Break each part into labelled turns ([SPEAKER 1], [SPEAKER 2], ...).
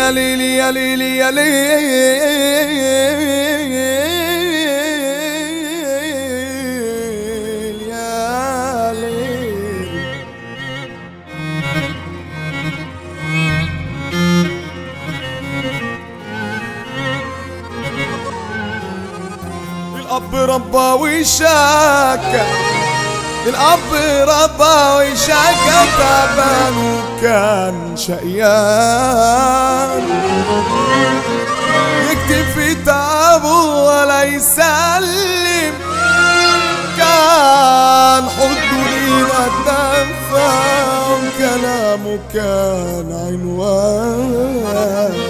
[SPEAKER 1] يا ليلي يا ليلي يا ليل يا ليل الأب ربى وشاكى الأب ربى وشاكى تعبان وكان شقيان يكتب في تعبه ولا يسلم كان حضه لينا الدفع وكلامه كان عنوان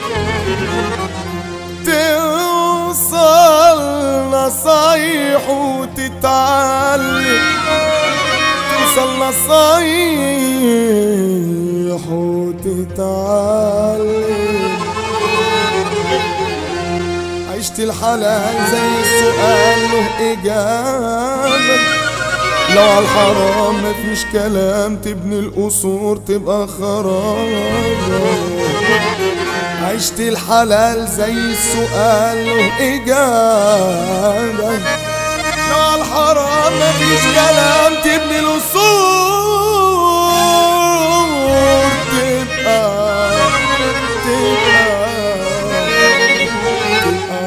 [SPEAKER 1] توصل نصايح وتتعلم توصل نصايح وتتعلم عشت الحلال زي السؤال له إجابة لو على الحرام مفيش كلام تبني القصور تبقى خراب عشت الحلال زي السؤال له إجابة لو على الحرام مفيش كلام تبني الأصول تبقى تبقى تبقى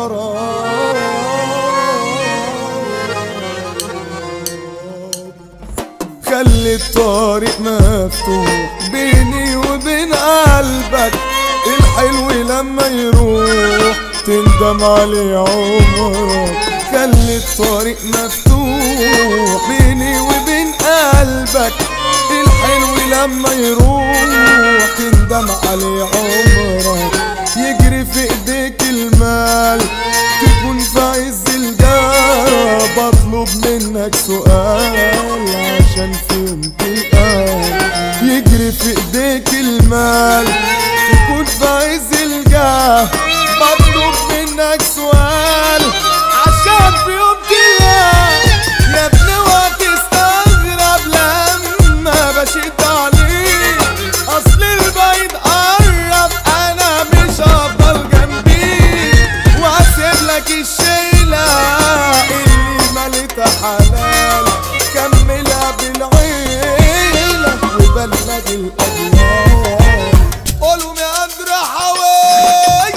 [SPEAKER 1] خراب خلي الطريق مفتوح بيني وبين قلبك الحلو لما يروح تندم عليه عمرك خلي الطريق مفتوح بيني وبين قلبك الحلو لما يروح تندم عليه عمرك يجري في ايديك المال تكون في عز الجار بطلب منك سؤال عشان فهمت الآن يجري في ايديك المال تكون في عز الجاه بطلب منك سؤال عشان في يوم تلاقي يا ابني وهتستغرب لما بشد عليك اصل البعيد قرب انا مش هفضل جنبيك وهسيب لك الشيلة اللي مليتها حلال كملها بالعيلة وبلغ الأجيال قولوا يا أندرا حواي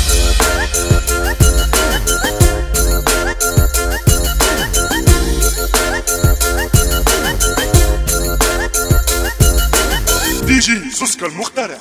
[SPEAKER 2] دي جي سوسكا المخترع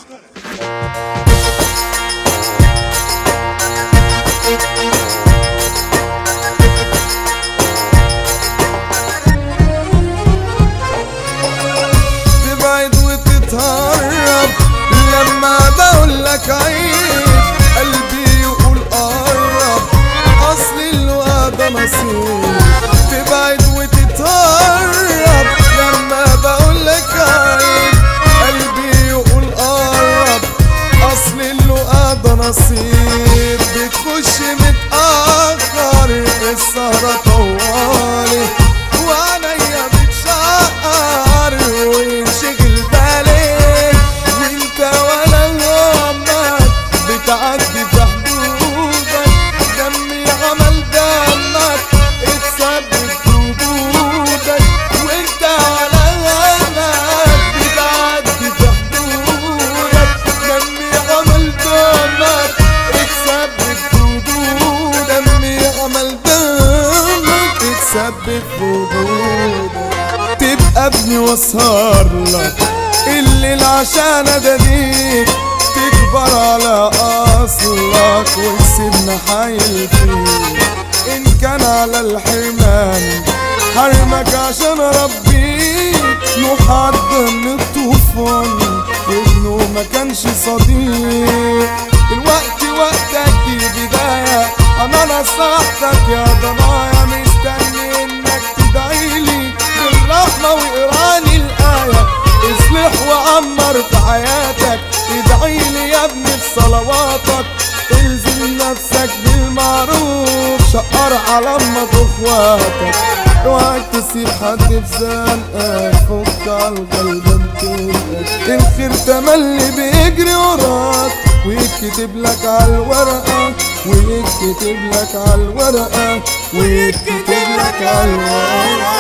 [SPEAKER 1] تبعد وتتهرب لما بقول لك عيب قلبي يقول قرب اصل الوعد نصيب تبعد وتتهرب لما بقول لك عيب قلبي يقول قرب اصل الوعد نصيب بتخش متأخر السهرة طوالي وعليا بتشقر وينشغل بالي وانت ولا همك بتعدي في حدودك دمي عمل دمك اتثبت في وجودك وانت ولا همك بتعدي في حدودك دمي عمل دمك اتثبت في وجودك دمي عمل دمك اتثبت في وجودك تبقى ابني واسهر لك الليل عشان اداديك تكبر على اصلك وتسيبنا حايل فيك ان كان على الحرمان حرمك عشان اربيك له حد من الطوفان ابنه ما كانش صديق الوقت وقتك دي بداية انا نصحتك يا ضنايا مستني انك تدعيلي بالرحمة واقراني الآية اصلح وعمر في حياتك ادعيلي يا ابني في صلواتك الزم نفسك بالمعروف شقر على امك واخواتك اوعك تسيب حد في زنقك فك على الغلبان تلقاك الخير تملي بيجري وراك ويكتب لك على الورقة ويكتب لك على الورقة ويكتب لك على الورقة